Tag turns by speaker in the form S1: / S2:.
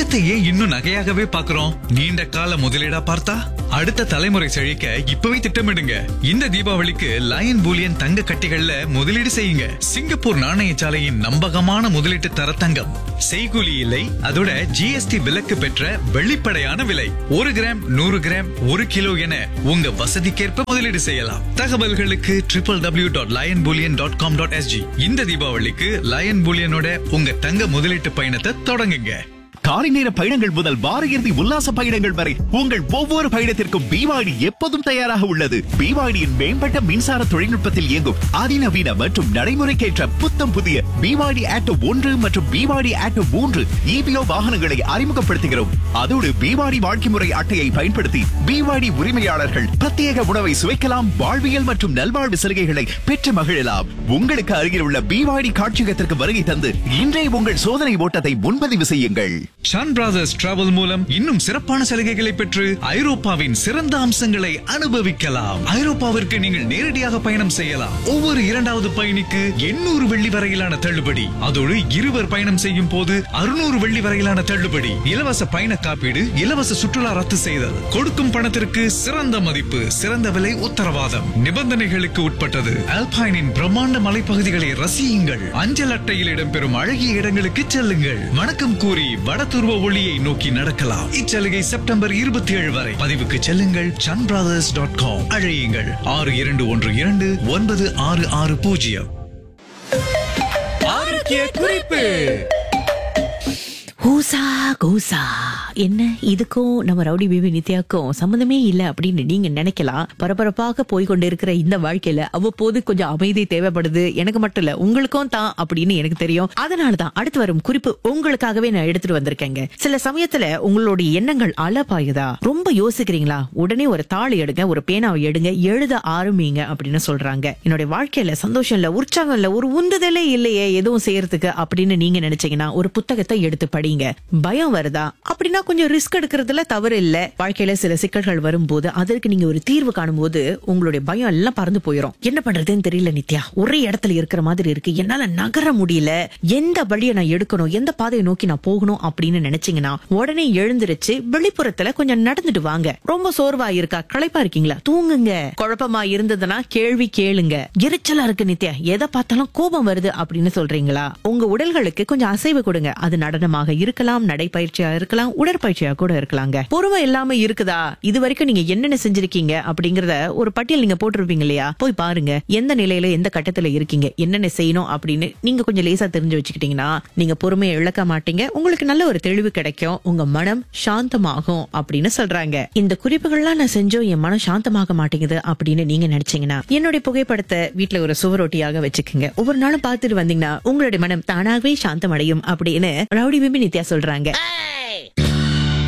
S1: பணத்தை ஏன் இன்னும் நகையாகவே பார்க்கிறோம் நீண்ட கால முதலீடா பார்த்தா அடுத்த தலைமுறை செழிக்க இப்பவே திட்டமிடுங்க இந்த தீபாவளிக்கு லயன் பூலியன் தங்க கட்டிகள்ல முதலீடு செய்யுங்க சிங்கப்பூர் நாணயசாலையின் நம்பகமான முதலீட்டு தர தங்கம் செய்கூலி இல்லை அதோட ஜிஎஸ்டி விலக்கு பெற்ற வெளிப்படையான விலை ஒரு கிராம் நூறு கிராம் ஒரு கிலோ என உங்க வசதிக்கேற்ப முதலீடு செய்யலாம் தகவல்களுக்கு triple W dot lion bullion dot com dot SG இந்த தீபாவளிக்கு லயன் பூலியனோட உங்க தங்க முதலீட்டு பயணத்தை தொடங்குங்க
S2: காலை நேர பயணங்கள் முதல் வார இறுதி உல்லாச பயணங்கள் வரை உங்கள் ஒவ்வொரு பயணத்திற்கும் பிவாடி எப்போதும் தயாராக உள்ளது பிவாடியின் மேம்பட்ட மின்சார தொழில்நுட்பத்தில் இயங்கும் அதிநவீன மற்றும் நடைமுறைக்கேற்ற புத்தம் புதிய பிவாடி ஆட்டோ ஒன்று மற்றும் பிவாடி ஆட்டோ மூன்று இபிஓ வாகனங்களை அறிமுகப்படுத்துகிறோம் அதோடு பிவாடி வாழ்க்கை முறை அட்டையை பயன்படுத்தி பிவாடி உரிமையாளர்கள் பிரத்யேக உணவை சுவைக்கலாம் வாழ்வியல் மற்றும் நல்வாழ்வு சலுகைகளை பெற்று மகிழலாம் உங்களுக்கு அருகில் உள்ள பிவாடி காட்சியகத்திற்கு வருகை தந்து இன்றே உங்கள் சோதனை ஓட்டத்தை முன்பதிவு செய்யுங்கள்
S1: ஷான் பிரதர்ஸ் டிராவல் மூலம் இன்னும் சிறப்பான சலுகைகளை பெற்று ஐரோப்பாவின் சிறந்த அம்சங்களை அனுபவிக்கலாம் ஐரோப்பாவிற்கு நீங்கள் நேரடியாக பயணம் செய்யலாம் ஒவ்வொரு இரண்டாவது பயணிக்கு எண்ணூறு வெள்ளி வரையிலான தள்ளுபடி அதோடு இருவர் பயணம் செய்யும் போது அறுநூறு வெள்ளி வரையிலான தள்ளுபடி இலவச பயண காப்பீடு இலவச சுற்றுலா ரத்து செய்தல் கொடுக்கும் பணத்திற்கு சிறந்த மதிப்பு சிறந்த விலை உத்தரவாதம் நிபந்தனைகளுக்கு உட்பட்டது அல்பைனின் பிரம்மாண்ட மலைப்பகுதிகளை ரசியுங்கள் அஞ்சல் அட்டையில் இடம்பெறும் அழகிய இடங்களுக்கு செல்லுங்கள் வணக்கம் கூறி வடதுருவ ஒளியை நோக்கி நடக்கலாம் இச்சலுகை செப்டம்பர் இருபத்தி ஏழு வரை பதிவுக்கு செல்லுங்கள் சன் பிரதர்ஸ் டாட் காம் அழையுங்கள் ஆறு இரண்டு ஒன்று இரண்டு ஒன்பது ஆறு ஆறு பூஜ்ஜியம் ஆரோக்கிய குறிப்பு
S3: ஹூசா கூசா என்ன இதுக்கும் நம்ம ரவுடி பேபி நித்யாக்கும் சம்மந்தமே இல்ல அப்படின்னு நீங்க நினைக்கலாம் பரபரப்பாக போய் கொண்டிருக்கிற இந்த வாழ்க்கையில அவ்வப்போது கொஞ்சம் அமைதி தேவைப்படுது எனக்கு மட்டும் இல்ல உங்களுக்கும் தான் அப்படின்னு எனக்கு தெரியும் அதனாலதான் அடுத்து வரும் குறிப்பு உங்களுக்காகவே நான் எடுத்துட்டு வந்திருக்கேங்க சில சமயத்துல உங்களுடைய எண்ணங்கள் அலபாயுதா ரொம்ப யோசிக்கிறீங்களா உடனே ஒரு தாள் எடுங்க ஒரு பேனாவை எடுங்க எழுத ஆரம்பிங்க அப்படின்னு சொல்றாங்க என்னுடைய வாழ்க்கையில சந்தோஷம் இல்ல உற்சாகம் இல்ல ஒரு உந்துதலே இல்லையே எதுவும் செய்யறதுக்கு அப்படின்னு நீங்க நினைச்சீங்கன்னா ஒரு புத்தகத்தை எடுத்து படிங்க பயம் வருதா அப்படின்னா கொஞ்சம் ரிஸ்க் எடுக்கிறதுல தவறு இல்ல வாழ்க்கையில சில சிக்கல்கள் வரும்போது அதற்கு நீங்க ஒரு தீர்வு காணும்போது உங்களுடைய பயம் எல்லாம் பறந்து போயிடும் என்ன பண்றதுன்னு தெரியல நித்யா ஒரே இடத்துல இருக்கிற மாதிரி இருக்கு என்னால நகர முடியல எந்த வழியை நான் எடுக்கணும் எந்த பாதையை நோக்கி நான் போகணும் அப்படின்னு நினைச்சீங்கன்னா உடனே எழுந்திருச்சு வெளிப்புறத்துல கொஞ்சம் நடந்துட்டு வாங்க ரொம்ப சோர்வா இருக்கா களைப்பா இருக்கீங்களா தூங்குங்க குழப்பமா இருந்ததுன்னா கேள்வி கேளுங்க எரிச்சலா இருக்கு நித்யா எதை பார்த்தாலும் கோபம் வருது அப்படின்னு சொல்றீங்களா உங்க உடல்களுக்கு கொஞ்சம் அசைவு கொடுங்க அது நடனமாக இருக்கலாம் நடைப்பயிற்சியா இருக்கலாம் உடற்பயிற்சியா கூட இருக்கலாங்க பொறுமை இல்லாம இருக்குதா இது வரைக்கும் நீங்க என்னென்ன செஞ்சிருக்கீங்க அப்படிங்கறத ஒரு பட்டியல் நீங்க போட்டிருப்பீங்க இல்லையா போய் பாருங்க எந்த நிலையில எந்த கட்டத்துல இருக்கீங்க என்னென்ன செய்யணும் அப்படின்னு நீங்க கொஞ்சம் லேசா தெரிஞ்சு வச்சுக்கிட்டீங்கன்னா நீங்க பொறுமையை இழக்க மாட்டீங்க உங்களுக்கு நல்ல ஒரு தெளிவு கிடைக்கும் உங்க மனம் சாந்தமாகும் அப்படின்னு சொல்றாங்க இந்த குறிப்புகள்லாம் நான் செஞ்சோம் என் மனம் சாந்தமாக மாட்டேங்குது அப்படின்னு நீங்க நினைச்சீங்கன்னா என்னுடைய புகைப்படத்தை வீட்டுல ஒரு சுவரொட்டியாக வச்சுக்கோங்க ஒவ்வொரு நாளும் பார்த்துட்டு வந்தீங்கன்னா உங்களுடைய மனம் தானாகவே சாந்தமடையும் அப்படின்னு ரவுடி பிபி நித்யா சொல்றாங்க